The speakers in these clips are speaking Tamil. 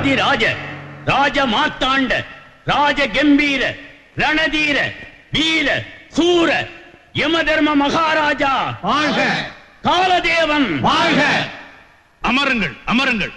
ராஜாதிராஜ ராஜ மார்த்தாண்ட ராஜ கம்பீர ரணதீர வீர சூர யமதர்ம மகாராஜா வாழ்க காலதேவன் வாழ்க அமருங்கள் அமருங்கள்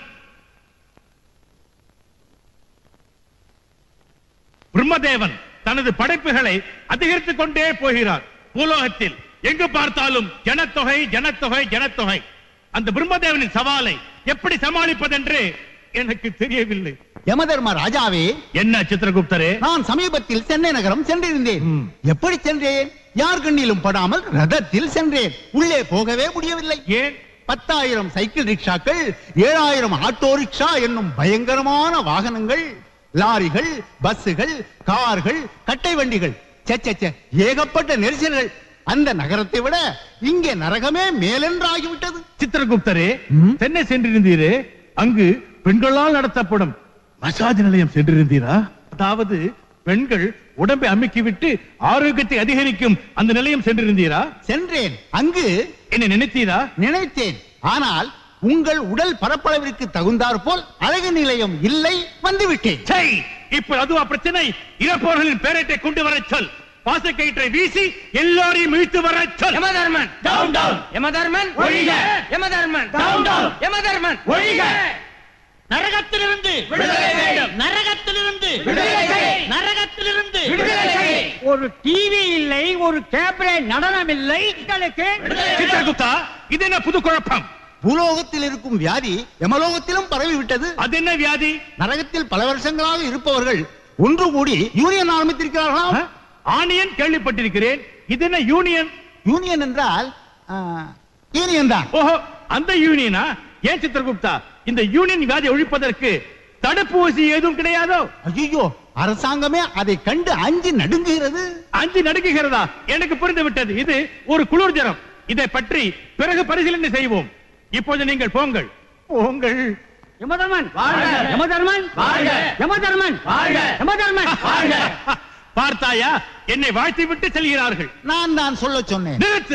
பிரம்மதேவன் தனது படைப்புகளை அதிகரித்துக் கொண்டே போகிறார் பூலோகத்தில் எங்கு பார்த்தாலும் ஜனத்தொகை ஜனத்தொகை ஜனத்தொகை அந்த பிரம்மதேவனின் சவாலை எப்படி சமாளிப்பதென்று எனக்கு தெரியவில்லை யமதர்ம ராஜாவே என்ன சித்திரகுப்தரே நான் சமீபத்தில் சென்னை நகரம் சென்றிருந்தேன் ம். எப்படி சென்றேன் யார் கண்ணிலும் படாமல் ரதத்தில் சென்றேன் உள்ளே போகவே முடியவில்லை ஏன் பத்தாயிரம் சைக்கிள் ரிக்ஷாக்கள் ஏழாயிரம் ஆட்டோ ரிக்ஷா என்னும் பயங்கரமான வாகனங்கள் லாரிகள் பஸ்ஸுகள் கார்கள் கட்டை வண்டிகள் ச்சே, ச்சே, ச்சே, ஏகப்பட்ட நெரிசல்கள் அந்த நகரத்தை விட இங்கே நரகமே மேலென்றாகிவிட்டது சித்திரகுப்தரே ம். சென்னை சென்றிருந்தீரே அங்கு பெண்களால் நடத்தப்படும் மசாஜ் நிலையம் சென்றிருந்தீரா அதாவது பெண்கள் உடம்பை அமுக்கி விட்டு ஆரோக்கியத்தை அதிகரிக்கும் அந்த நிலையம் சென்றிருந்தீரா சென்றேன் அங்கு என்ன நினைத்தீரா நினைத்தேன் ஆனால் உங்கள் உடல் பரப்பளவிற்கு தகுந்தாற் போல் அழகு நிலையம் இல்லை வந்துவிட்டேன் சை இப்ப அதுவா பிரச்சனை இறப்பவர்களின் பேரட்டை கொண்டு வர சொல் பாசக்கயிற்றை வீசி எல்லாரையும் இழுத்து வர சொல் யமதர்மன் டவுன் டவுன் யமதர்மன் ஒழிக. யமதர்மன் டவுன் டவுன் யமதர்மன் ஒழிக. நரகத்திலிருந்து விடுதலை வேண்டும். நரகத்திலிருந்து விடுதலை செய். நரகத்திலிருந்து விடுதலை செய். ஒரு டிவி இல்லை ஒரு கேபிளே நடனம் இல்லை உங்களுக்கு சித்திரகுப்தா இது என்ன புது குழப்பம் பூலோகத்தில் இருக்கும் வியாதி யமலோகத்திலும் பரவி விட்டது அது என்ன வியாதி நரகத்தில் பல வருஷங்களாக இருப்பவர்கள் ஒன்று கூடி யூனியன் ஆரம்பித்திருக்கிறார்களாம் ஆ? ஆணியன் கேள்விப்பட்டிருக்கிறேன் இது என்ன யூனியன் யூனியன் என்றால் ஆ, யூனியன் தான் ஓஹோ அந்த யூனியனா ஏன் சித்திரகுப்தா இந்த யூனியன் வியாதி ஒழிப்பதற்கு தடுப்பூசி ஏதும் கிடையாதோ ஐயோ அரசாங்கமே அதை கண்டு அஞ்சு நடுங்குகிறது அஞ்சு நடுங்குகிறதா எனக்கு புரிந்து விட்டது இது ஒரு குளிர் ஜரம் இதை பற்றி பிறகு பரிசீலனை செய்வோம் இப்போது நீங்கள் போங்கள் போங்கள் யமதர்மன் வாழ்க. யமதர்மன் வாழ்க. யமதர்மன் வாழ்க. யமதர்மன் வாழ்க. பார்த்தாயா என்னை வாழ்த்தி விட்டு செல்கிறார்கள் நான் தான் சொல்ல சொன்னேன் நிறுத்து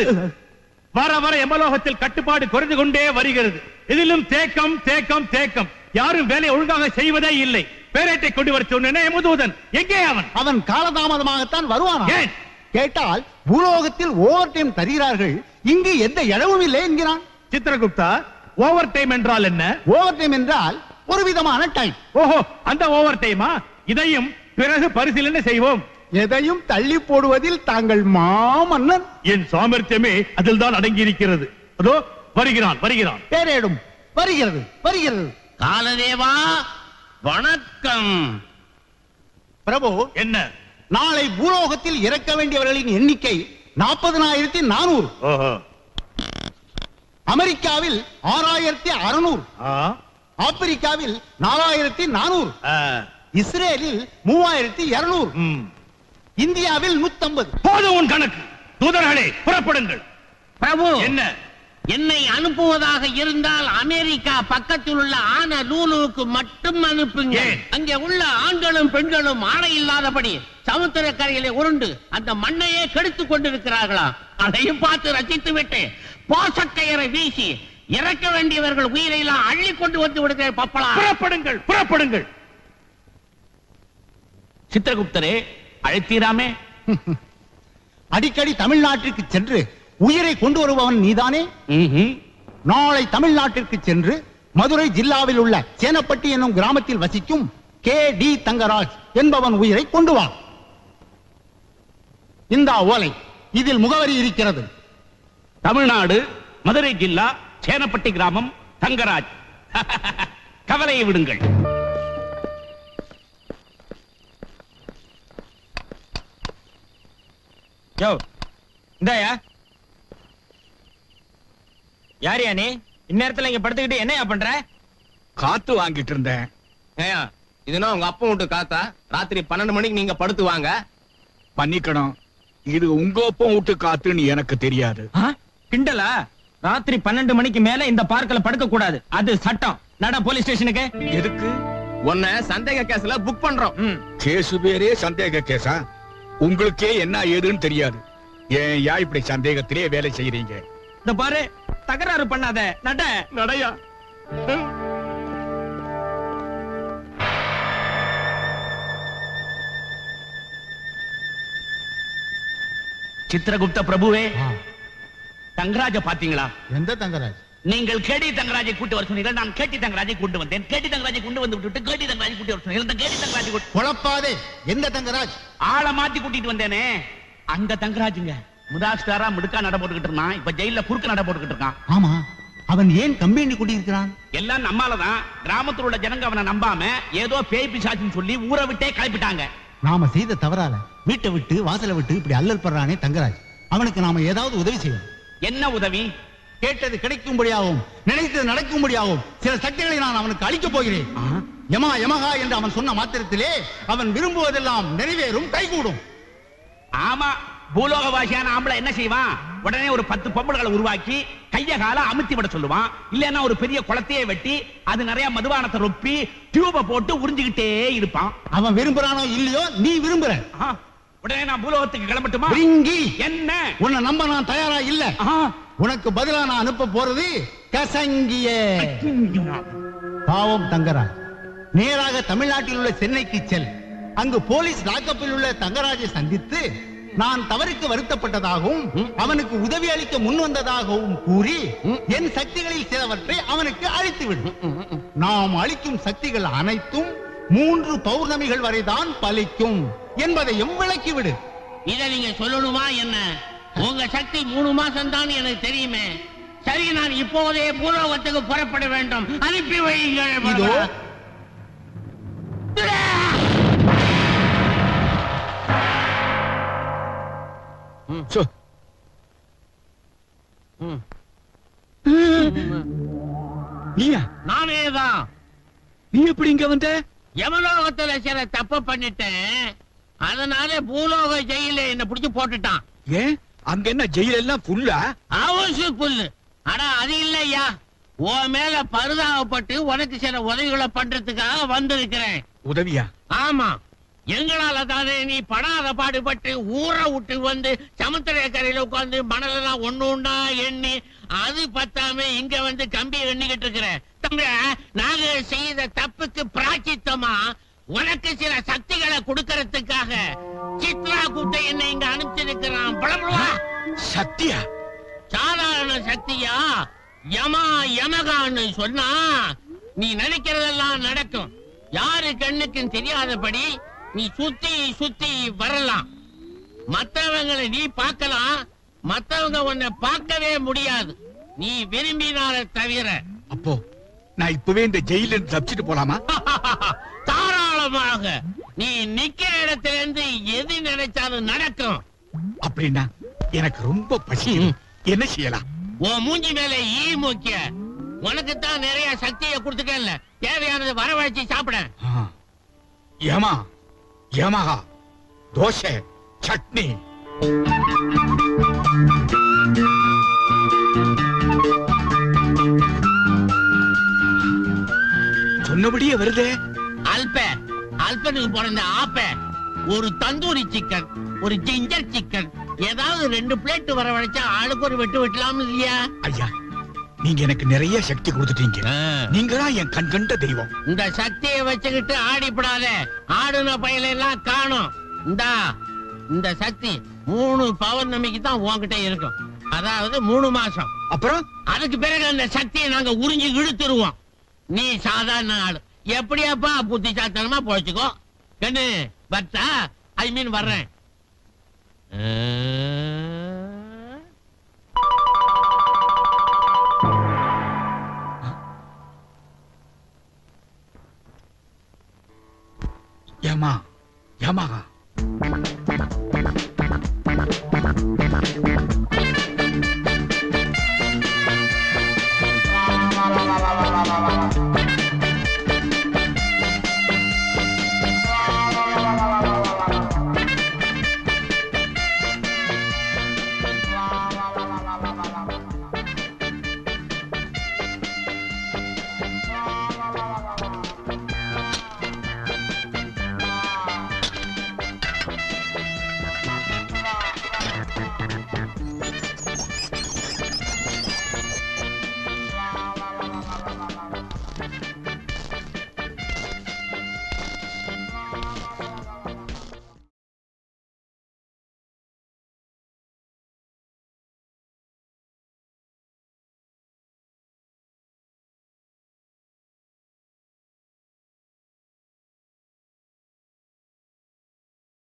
வர வர எமலோகத்தில் கட்டுப்பாடு குறைந்து கொண்டே வருகிறது இதிலும் தேக்கம் தேக்கம் தேக்கம் யாரும் வேலை ஒழுங்காக செய்வதே இல்லை பேரேட்டை கொண்டு வர சொன்னேனே எமுதூதன் எங்கே அவன் அவன் காலதாமதமாகத்தான் வருவான் ஏன்? கேட்டால் பூலோகத்தில் ஓவர் டைம் தருகிறார்கள் இங்கு எந்த இழவும் இல்லை என்கிறான் சித்திரகுப்தா ஓவர் டைம் என்றால் என்ன ஓவர் டைம் என்றால் ஒரு விதமான டைம் ஓஹோ அந்த ஓவர் டைமா இதையும் பிறகு பரிசீலனை செய்வோம் எதையும் தள்ளி போடுவதில் தாங்கள் மாமன்னன் என் சாமர்த்தியமே அதில் தான் அடங்கி இருக்கிறது அதோ வருகிறான் வருகிறான் பேரேடும் வருகிறது வருகிறது காலதேவா வணக்கம் பிரபு என்ன நாளை பூலோகத்தில் இறக்க வேண்டியவர்களின் எண்ணிக்கை நாற்பதனாயிரத்தி நானூறு ஓஹோ அமெரிக்காவில் ஆறாயிரத்தி அறுநூறு ஆ, ஆப்பிரிக்காவில் நாலாயிரத்தி நானூறு ஆ, இஸ்ரேலில் மூவாயிரத்தி இருநூறு ம். இந்தியாவில் நூத்தம்பது போதும் உன் கணக்கு தூதர்களே புறப்படுங்கள் பிரபு என்ன என்னை அனுப்புவதாக இருந்தால் அமெரிக்கா பக்கத்தில் உள்ள ஆன லூலுவுக்கு மட்டும் அனுப்புங்க ஏன்? அங்கே உள்ள ஆண்களும் பெண்களும் ஆடை இல்லாதபடி சமுத்திரக்கரையிலே உருண்டு அந்த மண்ணையே கெடுத்துக் கொண்டிருக்கிறார்களாம் அதையும் பார்த்து ரசித்து விட்டு பாசக்கயரை வீசி இறக்க வேண்டியவர்கள் உயிரை எல்லாம் அள்ளி கொண்டு வந்து விடுகிறேன் பப்பளா புறப்படுங்கள் புறப்படுங்கள் சித்திரகுப்தரே அழைத்தீராமே அடிக்கடி தமிழ்நாட்டிற்கு சென்று உயிரை கொண்டு வருபவன் நீதானே நாளை தமிழ்நாட்டிற்கு சென்று மதுரை ஜில்லாவில் உள்ள சேனப்பட்டி என்னும் கிராமத்தில் வசிக்கும் கே டி தங்கராஜ் என்பவன் உயிரை கொண்டு வா இந்த ஓலை இதில் முகவரி இருக்கிறது தமிழ்நாடு மதுரை ஜில்லா சேனப்பட்டி கிராமம் தங்கராஜ் கவலையை விடுங்கள் யோ இந்தாயா யாரியா நீ இந்நேரத்துல இங்க படுத்துக்கிட்டு என்னையா பண்ற காத்து வாங்கிட்டு இருந்தேன் ஏயா இதுனா உங்க அப்பா விட்டு காத்தா ராத்திரி பன்னெண்டு மணிக்கு நீங்க படுத்து வாங்க பண்ணிக்கணும் இது உங்க ஒப்பம் விட்டு காத்துன்னு எனக்கு தெரியாது ஆ? கிண்டலா ராத்திரி பன்னெண்டு மணிக்கு மேல இந்த பார்க்ல படுக்க கூடாது அது சட்டம் நட போலீஸ் ஸ்டேஷனுக்கு எதுக்கு உன்னை சந்தேக கேஸ்ல புக் பண்றோம் ம். கேசு பேரே சந்தேக கேசா உங்களுக்கே என்ன ஏதுன்னு தெரியாது ஏன் யா இப்படி சந்தேகத்திலே வேலை செய்யறீங்க இந்த பாரு தகராறு பண்ணாத நட நடையா சித்திரகுப்த பிரபுவே ஆ, தங்கராஜ பாத்தீங்களா எந்த தங்கராஜ் நீங்கள் கேடி தங்கராஜை கூட்டு வர சொன்னீர்கள் நான் கேட்டி தங்கராஜை கொண்டு வந்தேன் கேட்டி தங்கராஜை கொண்டு வந்து விட்டுட்டு கேட்டி தங்கராஜை கூட்டி வர சொன்னீர்கள் இந்த கேட்டி தங்கராஜை கூட்டு- குழப்பாதே எந்த தங்கராஜ் ஆளை மாத்தி கூட்டிட்டு வந்தேனே அந்த தங்கராஜுங்க முதாஸ்டாரா முடுக்கா நட போட்டுக்கிட்டு இருந்தான் இப்ப ஜெயில குறுக்க நட போட்டுக்கிட்டு இருக்கான் ஆமா அவன் ஏன் கம்பெனி கூட்டியிருக்கிறான் எல்லாம் நம்மாலதான் கிராமத்துல உள்ள ஜனங்க அவனை நம்பாம ஏதோ பேய் பிசாசுன்னு சொல்லி ஊரை விட்டே கிளப்பிட்டாங்க நாம செய்த தவறால வீட்டை விட்டு வாசலை விட்டு இப்படி அல்லல் படுறானே தங்கராஜ் அவனுக்கு நாம ஏதாவது உதவி செய்யணும் என்ன உதவி கேட்டது கிடைக்கும்படியாகவும் நினைத்தது நடக்கும்படியாகவும் சில சக்திகளை நான் அவனுக்கு அளிக்கப் போகிறேன் யமா யமகா என்று அவன் சொன்ன மாத்திரத்திலே அவன் விரும்புவதெல்லாம் நிறைவேறும் கைகூடும் ஆமா பூலோக வாசியான ஆம்பளை என்ன செய்வான் உடனே ஒரு பத்து பொம்பளைகளை உருவாக்கி கைய கால அமுத்தி விட சொல்லுவான் இல்லன்னா ஒரு பெரிய குளத்தையே வெட்டி அது நிறைய மதுபானத்தை ரொப்பி டியூப போட்டு உறிஞ்சுக்கிட்டே இருப்பான் அவன் விரும்புறானோ இல்லையோ நீ விரும்புற ஆஹா, உடனே நான் பூலோகத்துக்கு கிளம்பட்டுமா பிரிங்கி என்ன உன்னை நம்ப நான் தயாரா இல்ல ஆஹா. உனக்கு பதிலா நான் அனுப்ப போறது கசங்கிய பாவம் தங்கராஜ் நேராக தமிழ்நாட்டில் உள்ள சென்னைக்கு செல் அங்கு போலீஸ் லாக்கப்பில் உள்ள தங்கராஜை சந்தித்து நான் தவறுக்கு வருத்தப்பட்டதாகவும் அவனுக்கு உதவி அளிக்க முன் வந்ததாகவும் கூறி என் சக்திகளில் சிலவற்றை அவனுக்கு அளித்து விடு நாம் அளிக்கும் சக்திகள் அனைத்தும் மூன்று பௌர்ணமிகள் வரைதான் பலிக்கும் என்பதையும் விளக்கிவிடு இத நீங்க சொல்லணுமா என்ன உங்க சக்தி மூணு மாசம் தான் எனக்கு தெரியுமே சரி நான் இப்போதே பூலோகத்துக்கு புறப்பட வேண்டும் அனுப்பி வையுங்கள் இதோ சோ, ம். நீயா நானே தான் நீ எப்படி இங்க வந்த யமலோகத்துல சில தப்பு பண்ணிட்டேன் அதனால பூலோக ஜெயில என்ன புடிச்சு போட்டுட்டான் ஏன் அங்க என்ன ஜெயில் எல்லாம் ஃபுல்லா அவசு புல்லு ஆனா அது இல்லையா உன் மேல பரிதாபப்பட்டு உனக்கு சில உதவிகளை பண்றதுக்காக வந்திருக்கிறேன் உதவியா ஆமா எங்களால தானே நீ படாத பாடுபட்டு ஊரை விட்டு வந்து சமுத்திரக்கரையில உட்கார்ந்து மணலெல்லாம் ஒண்ணு ஒண்ணா எண்ணி அது பத்தாம இங்க வந்து கம்பி எண்ணிக்கிட்டு இருக்கிற தங்க நாங்க செய்த தப்புக்கு பிராச்சித்தமா உனக்கு சில சக்திகளை கொடுக்கறதுக்காக சித்ரா குப்தை என்னை இங்க அனுப்பிச்சிருக்கிறான் பழமுவா சத்தியா சாதாரண சக்தியா யமா யமகான்னு சொன்னா நீ நினைக்கிறதெல்லாம் நடக்கும் யாரு கண்ணுக்கும் தெரியாதபடி நீ சுத்தி சுத்தி வரலாம் மத்தவங்களை நீ பார்க்கலாம் மத்தவங்க உன்னை பார்க்கவே முடியாது நீ விரும்பினால தவிர அப்போ நான் இப்பவே இந்த ஜெயில இருந்து தப்பிச்சுட்டு போலாமா தாராளமாக நீ நிக்கிற இடத்துல இருந்து எது நினைச்சாலும் நடக்கும் அப்படின்னா எனக்கு ரொம்ப பசி என்ன செய்யலாம் உன் மூஞ்சி மேல ஈ மூக்கிய உனக்கு தான் நிறைய சக்தியை கொடுத்துக்கல தேவையானது வரவழைச்சு சாப்பிட ஆ. யமா யமஹா தோசை சட்னி சொன்னபடியே வருதே அல்ப அல்பனுக்கு பிறந்த ஆப்ப ஒரு தந்தூரி சிக்கன் ஒரு ஜிஞ்சர் சிக்கன் ஏதாவது ரெண்டு பிளேட் வரவழைச்சா ஆளுக்கு ஒரு வெட்டு வெட்டலாம் இல்லையா ஐயா நீங்க எனக்கு நிறைய சக்தி கொடுத்துட்டீங்க நீங்களா என் கண் கண்ட தெய்வம் இந்த சக்தியை வச்சுக்கிட்டு ஆடிப்படாத ஆடுன பயில எல்லாம் காணும் இந்தா இந்த சக்தி மூணு பௌர்ணமிக்கு தான் உன்கிட்ட இருக்கும் அதாவது மூணு மாசம் அப்புறம் அதுக்கு பிறகு அந்த சக்தியை நாங்க உறிஞ்சி இழுத்துருவோம் நீ சாதாரண ஆளு எப்படியாப்பா புத்தி சாத்தனமா போச்சுக்கோ கண்ணு பத்தா ஐ மீன் வர்றேன் யமா யமஹா